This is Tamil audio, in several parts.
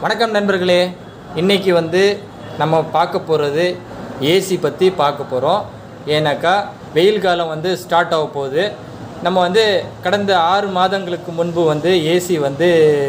வணக்கம் நண்பர்களே இன்னைக்கு வந்து நம்ம பார்க்க போகிறது ஏசி பற்றி பார்க்க போகிறோம் ஏன்னாக்கா வெயில் காலம் வந்து ஸ்டார்ட் ஆக போகுது நம்ம வந்து கடந்த ஆறு மாதங்களுக்கு முன்பு வந்து ஏசி வந்து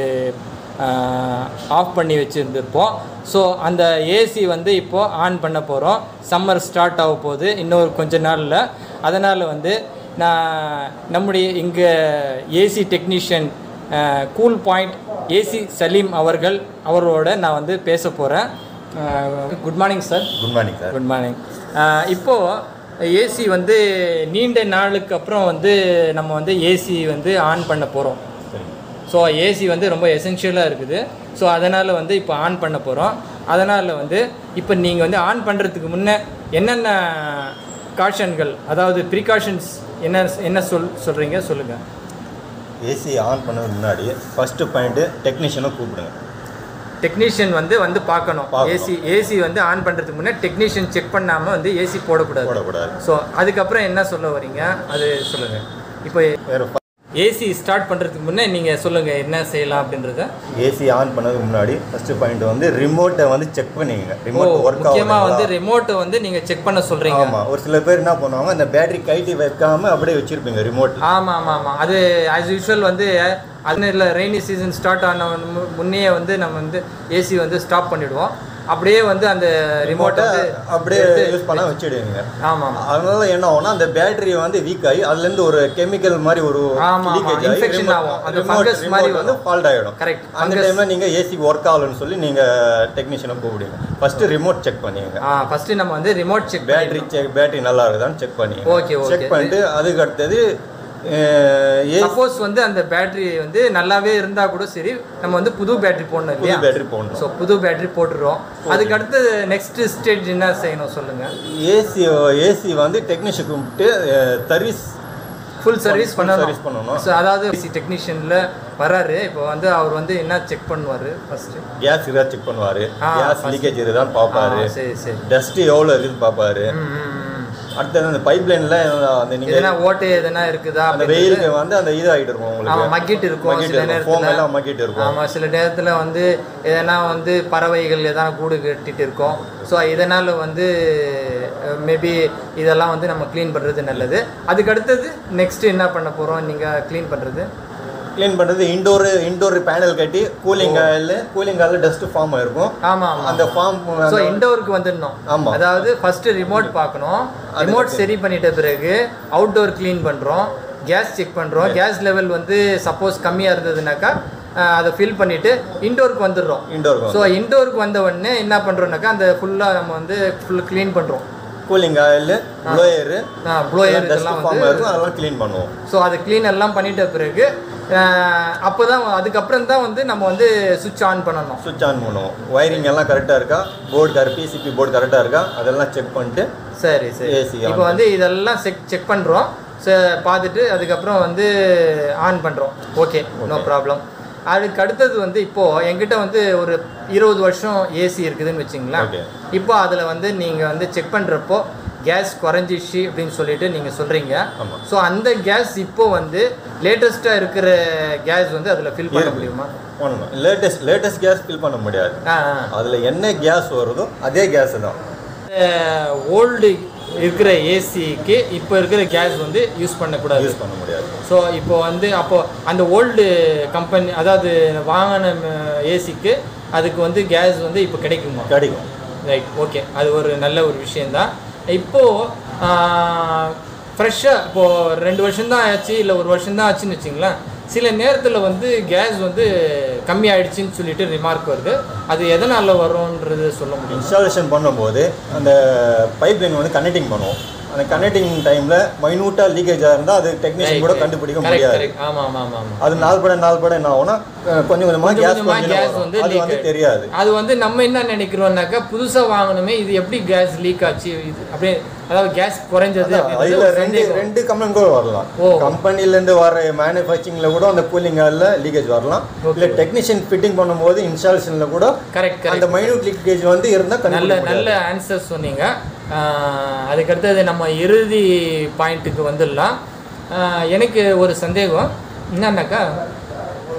ஆஃப் பண்ணி வச்சுருந்துருப்போம் ஸோ அந்த ஏசி வந்து இப்போது ஆன் பண்ண போகிறோம் சம்மர் ஸ்டார்ட் ஆக போகுது இன்னொரு கொஞ்ச நாளில் அதனால் வந்து நான் நம்முடைய இங்கே AC technician cool point AC Salim அவர்கள் அவரோட நான் வந்து பேச போகிறேன் good morning sir good morning sir good morning இப்போது ஏசி வந்து நீண்ட நாளுக்கு அப்புறம் வந்து நம்ம வந்து ஏசி வந்து ஆன் பண்ண போகிறோம் ஸோ ஏசி வந்து ரொம்ப எசென்ஷியலாக இருக்குது ஸோ அதனால் வந்து இப்போ ஆன் பண்ண போகிறோம் அதனால் வந்து இப்போ நீங்கள் வந்து ஆன் பண்ணுறதுக்கு முன்னே என்னென்ன காஷன்கள் அதாவது ப்ரிகாஷன்ஸ் என்ன என்ன சொல் சொல்கிறீங்க சொல்லுங்கள் ஏசி ஆன் பண்ணதுக்கு முன்னாடி ஃபர்ஸ்ட் பாயிண்ட் டெக்னீஷியனை கூப்பிடுங்க டெக்னீஷியன் வந்து வந்து பார்க்கணும் பார்க்கணும். ஏசி ஏசி வந்து ஆன் பண்ணுறதுக்கு முன்னே டெக்னீஷியன் செக் பண்ணாமல் வந்து ஏசி போடக்கூடாது போடக்கூடாது ஸோ அதுக்கப்புறம் என்ன சொல்ல வரீங்க அது சொல்லுங்கள் இப்போ வேறு ஏசி ஸ்டார்ட் பண்ணுறதுக்கு முன்னே நீங்கள் சொல்லுங்கள் என்ன செய்யலாம் அப்படின்றத ஏசி ஆன் பண்ணதுக்கு முன்னாடி ஃபர்ஸ்ட் பாயிண்ட் வந்து ரிமோட்டை வந்து செக் பண்ணிக்கங்க ஓ ரிமோட் ஒர்க் முக்கியமாக வந்து ஆகும் ரிமோட்டை வந்து நீங்கள் செக் பண்ண சொல்கிறீங்க ஆமாம் ஒரு சில பேர் என்ன பண்ணுவாங்க அந்த பேட்டரி கைட்டி வைக்காம அப்படியே வச்சிருப்பீங்க ரிமோட் ஆமாம் ஆமாம் ஆமாம் அது ஆஸ் யூஷுவல் வந்து அது இல்லை ரெய்னி சீசன் ஸ்டார்ட் ஆன மு- முன்னே வந்து நம்ம வந்து ஏசி வந்து ஸ்டாப் பண்ணிடுவோம் அப்படியே வந்து அந்த ரிமோட்டை வந்து அப்படியே யூஸ் பண்ண வச்சிடுவீங்க ஆமாம் ஆமாம் அதனால என்ன ஆகும்னா அந்த பேட்டரி வந்து வீக் ஆகி அதுல இருந்து ஒரு கெமிக்கல் மாதிரி ஒரு ஆமா, ஆமா. leakage ஆகி Infection remote- ஆகும். அந்த remote- fungus remote மாதிரி வந்து ஃபால்ட் ஆயிடும் கரெக்ட் அந்த டைம்ல நீங்க ஏசி ஒர்க் ஆகலன்னு சொல்லி நீங்க டெக்னீஷியனை கூப்பிடுங்க ஃபர்ஸ்ட் ரிமோட் செக் பண்ணிக்கங்க ஆ ஃபஸ்ட்டு நம்ம வந்து remote check battery check battery நல்லா இருக்குதான்னு செக் பண்ணி Okay, okay. செக் பண்ணிட்டு அதுக்கு அடுத்தது ஏசி சப்போஸ் வந்து அந்த பேட்டரி வந்து நல்லாவே இருந்தால் கூட சரி நம்ம வந்து புது பேட்டரி போடணும் புது இல்லையா பேட்டரி போடணும் ஸோ புது பேட்டரி போட்டுடுறோம் அதுக்கு அடுத்து நெக்ஸ்ட் ஸ்டேஜ் என்ன செய்யணும் சொல்லுங்கள் ஏசி ஏசி வந்து டெக்னீஷியன் கூப்பிட்டு சர்வீஸ் ஃபுல் சர்வீஸ் பண்ணணும் சர்வீஸ் பண்ணணும் ஸோ அதாவது ஏசி டெக்னீஷியனில் வராரு இப்போ வந்து அவர் வந்து என்ன செக் பண்ணுவார் ஃபஸ்ட்டு கேஸ் இருக்கா செக் பண்ணுவாரு ஆ, கேஸ் லீக்கேஜ் இருக்குதான்னு பார்ப்பாரு சரி சரி டஸ்ட் எவ்வளோ இருக்குது பார்ப்பாரு ம், ம், ம். அடுத்தது அந்த பைப் லைன்ல அந்த நீங்க எதனா ஓட்டை எதனா இருக்குதா அந்த அப்படின்னு வெயிலுக்கு வந்து அந்த இது ஆகிட்டு இருக்கும் ஆமா உங்களுக்கு மக்கிட்டு இருக்கும் மக்கிட்டு சில இருக்கும் ஃபோம் நேரத்தில் எல்லாம் மக்கிட்டு இருக்கும் ஆமாம் சில நேரத்தில் வந்து எதனா வந்து பறவைகள் எதனா கூடு கட்டிட்டு இருக்கோம் ஸோ இதனால் வந்து மேபி இதெல்லாம் வந்து நம்ம க்ளீன் பண்ணுறது நல்லது அதுக்கு அடுத்தது நெக்ஸ்ட் என்ன பண்ண போகிறோம் நீங்கள் க்ளீன் பண்ணுறது க்ளீன் பண்றது இன்டோர் இன்டோர் பேனல் கட்டி cooling oil cooling oil dust form ஆயிருக்கும் ஆமாம் ஆமாம் அந்த ஃபார்ம் ஸோ இன்டோருக்கு வந்துடணும் ஆமா. அதாவது ஃபர்ஸ்ட் ரிமோட் பார்க்கணும் ரிமோட் சரி பண்ணிட்ட பிறகு அவுட்டோர் க்ளீன் பண்ணுறோம் கேஸ் செக் பண்ணுறோம் கேஸ் லெவல் வந்து சப்போஸ் கம்மியாக இருந்ததுனாக்கா அஹ், அதை ஃபில் பண்ணிவிட்டு இன்டோருக்கு வந்துடுறோம் இன்டோர் ஸோ இன்டோருக்கு வந்த உடனே என்ன பண்ணுறோம்னாக்கா அந்த ஃபுல்லாக நம்ம வந்து ஃபுல் க்ளீன் பண்ணுறோம் cooling oil blower blower dust இதெல்லாம் ஃபார்ம் வந்து ஆயிருக்கும் அதெல்லாம் க்ளீன் பண்ணுவோம் ஸோ அதை க்ளீன் எல்லாம் பண்ணிட்ட பிறகு அப்போ தான் அதுக்கப்புறம் தான் வந்து நம்ம வந்து சுவிட்ச் ஆன் பண்ணணும் சுவிட்ச் ஆன் பண்ணுவோம் ஒயரிங் எல்லாம் கரெக்டாக இருக்கா போர்டு கரெக்ட் பிசிபி போர்டு கரெக்டாக இருக்கா அதெல்லாம் செக் பண்ணிட்டு சரி சரி AC on இப்போ வந்து இதெல்லாம் செக் செக் பண்ணுறோம் பார்த்துட்டு அதுக்கப்புறம் வந்து ஆன் பண்ணுறோம் ஓகே நோ ப்ராப்ளம் அதுக்கு அடுத்தது வந்து இப்போது என்கிட்ட வந்து ஒரு இருபது வருஷம் ஏசி இருக்குதுன்னு வச்சுங்களேன் Okay. இப்போ அதில் வந்து நீங்கள் வந்து செக் பண்ணுறப்போ கேஸ் குறைஞ்சிச்சு அப்படின்னு சொல்லிட்டு நீங்கள் சொல்கிறீங்க ஆமா. ஸோ அந்த கேஸ் இப்போ வந்து லேட்டஸ்ட்டாக இருக்கிற கேஸ் வந்து அதில் ஃபில் பண்ண முடியுமா பண்ணணும் லேட்டஸ்ட் லேட்டஸ்ட் கேஸ் ஃபில் பண்ண முடியாது ஆ ஆ அதில் என்ன கேஸ் வருதோ அதே கேஸ் தான் ஓல்டு இருக்கிற ஏசிக்கு இப்போ இருக்கிற கேஸ் வந்து யூஸ் பண்ணக்கூடாது யூஸ் பண்ண முடியாது ஸோ இப்போ வந்து அப்போ அந்த ஓல்டு கம்பெனி அதாவது வாங்கின ஏசிக்கு அதுக்கு வந்து கேஸ் வந்து இப்போ கிடைக்குமா கிடைக்கும் ரைட் ஓகே அது ஒரு நல்ல ஒரு விஷயந்தான் இப்போது ஃப்ரெஷ்ஷாக இப்போது ரெண்டு வருஷம்தான் ஆச்சு இல்லை ஒரு வருஷம்தான் ஆச்சுன்னு வச்சிங்களேன் சில நேரத்தில் வந்து கேஸ் வந்து கம்மி ஆயிடுச்சுன்னு சொல்லிட்டு ரிமார்க் வருது அது எதனால் வரும்ன்றது சொல்ல முடியும் இன்ஸ்டாலேஷன் பண்ணும்போது அந்த பைப் லைன் வந்து கனெக்டிங் பண்ணுவோம் அந்த கனெக்டிங் டைமில் மைனூட்டாக லீக்கேஜாக இருந்தால் அது டெக்னீஷியன் கூட கண்டுபிடிக்க கரெக்ட் முடியாது கரெக்ட் ஆமாம் ஆமாம் ஆமாம் ஆமாம் அது நாள் பட நாள் பட என்ன ஆகும்னா அஹ், கொஞ்சம் கொஞ்சமாக கொஞ்சம் கேஸ் கொஞ்சமா gas கொஞ்சம் வந்து அது leak வந்து ஆயிடும். தெரியாது அது வந்து நம்ம என்ன நினைக்கிறோம்னாக்கா புதுசா வாங்கணுமே இது எப்படி கேஸ் லீக் ஆச்சு இது அப்படியே அதாவது கேஸ் குறைஞ்சது அப்படின்றது அதில் ஒரு ரெண்டு சந்தேகம். ரெண்டு கம்ப்ளைண்ட் கூட வரலாம் ஓ. கம்பெனிலேருந்து வர மேனுஃபேக்சரிங்கில் கூட அந்த கூலிங் ஆயில் லீக்கேஜ் வரலாம் இல்லை டெக்னீஷியன் ஃபிட்டிங் பண்ணும்போது இன்ஸ்டாலேஷனில் கூட கரெக்ட் கரெக்ட் அந்த மைனூட் லீக்கேஜ் வந்து இருந்தால் நல்ல கண்டிப்பாக நல்ல ஆன்சர் சொன்னீங்க ஆஹ் அதுக்கடுத்தது நம்ம இறுதி பாயிண்ட்டுக்கு வந்துடலாம் ஆஹ் எனக்கு ஒரு சந்தேகம் என்னன்னாக்கா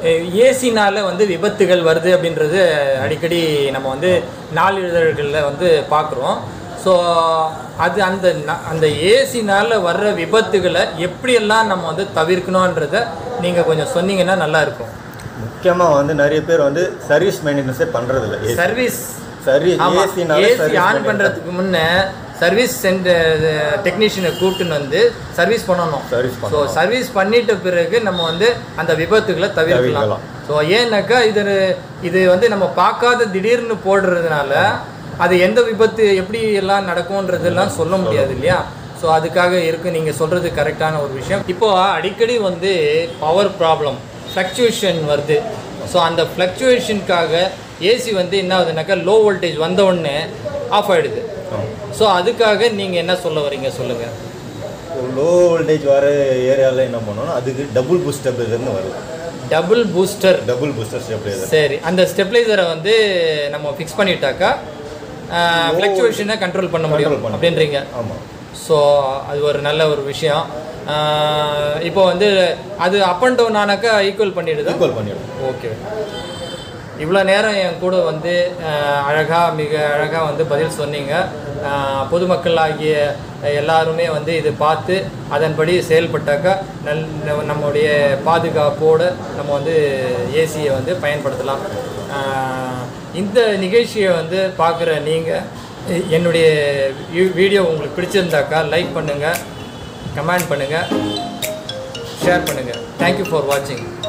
ஏசினால வந்து விபத்துகள் வருது அப்படின்றது அடிக்கடி நம்ம வந்து நாளிதழ்களில் வந்து பார்க்குறோம் ஸோ அது அந்த ந- அந்த ஏசினால வர்ற விபத்துகளை எப்படியெல்லாம் நம்ம வந்து தவிர்க்கணுன்றத நீங்கள் கொஞ்சம் சொன்னீங்கன்னா நல்லா இருக்கும் முக்கியமாக வந்து நிறைய பேர் வந்து சர்வீஸ் மெயின்டெனன்ஸே பண்ணுறதில்ல ஏசி சர்வீஸ் சர்வீஸ் ஆமா ஏசினால ஏசி ஆன் பண்றதுக்கு முன்ன சர்வீஸ் சென்டர் டெக்னீஷியனை கூப்பிட்டுன்னு வந்து சர்வீஸ் பண்ணணும் சர்வீஸ் ஸோ பண்ணணும் சர்வீஸ் பண்ணிட்ட பிறகு நம்ம வந்து அந்த விபத்துகளை தவிர்க்கலாம் தவிர்க்கலாம். ஸோ ஏன்னாக்கா இது இது வந்து நம்ம பார்க்காத திடீர்னு போடுறதுனால அது எந்த விபத்து எப்படி எல்லாம் நடக்கும்ன்றதெல்லாம் சொல்ல முடியாது இல்லையா ஸோ அதுக்காக இருக்கு நீங்கள் சொல்கிறது கரெக்டான ஒரு விஷயம் இப்போ அடிக்கடி வந்து பவர் ப்ராப்ளம் ஃப்ளக்சுவேஷன் வருது ஸோ அந்த ஃப்ளக்சுவேஷனுக்காக ஏசி வந்து என்ன ஆகுதுனாக்கா லோ வோல்டேஜ் வந்த உடனே ஆஃப் ஆகிடுது ஸோ அதுக்காக நீங்கள் என்ன சொல்ல வரீங்க சொல்லுங்கள் லோ வோல்டேஜ் வர ஏரியாவில் என்ன பண்ணணும் அதுக்கு டபுள் பூஸ்ட் ஸ்டெபிலைசர்னு வருது double booster double booster stabiliser சரி அந்த ஸ்டெபிளைசரை வந்து நம்ம ஃபிக்ஸ் பண்ணிட்டாக்கா ஃப்ளக்சுவேஷனை கண்ட்ரோல் பண்ண முடியும் Control பண்ண அப்படின்றீங்க ஆமாம் ஸோ அது ஒரு நல்ல ஒரு விஷயம் ஆஹ் இப்போ வந்து அது அப் அண்ட் டவுன் ஆனாக்கா ஈக்குவல் பண்ணிடுதா ஈக்குவல் பண்ணிடும் ஓகே இவ்வளோ நேரம் என் கூட வந்து அழகாக மிக அழகாக வந்து பதில் சொன்னீங்க ஆஹ் பொதுமக்கள் ஆகிய எல்லாருமே வந்து இது பார்த்து அதன்படி செயல்பட்டாக்கா நல் நம்முடைய பாதுகாப்போடு நம்ம வந்து ஏசியை வந்து பயன்படுத்தலாம் ஆஹ் இந்த நிகழ்ச்சியை வந்து பார்க்குற நீங்கள் என்னுடைய வீ- வீடியோ உங்களுக்கு பிடிச்சிருந்தாக்கா லைக் பண்ணுங்கள் கமெண்ட் பண்ணுங்கள் ஷேர் பண்ணுங்கள் தேங்க்யூ ஃபார் வாட்சிங்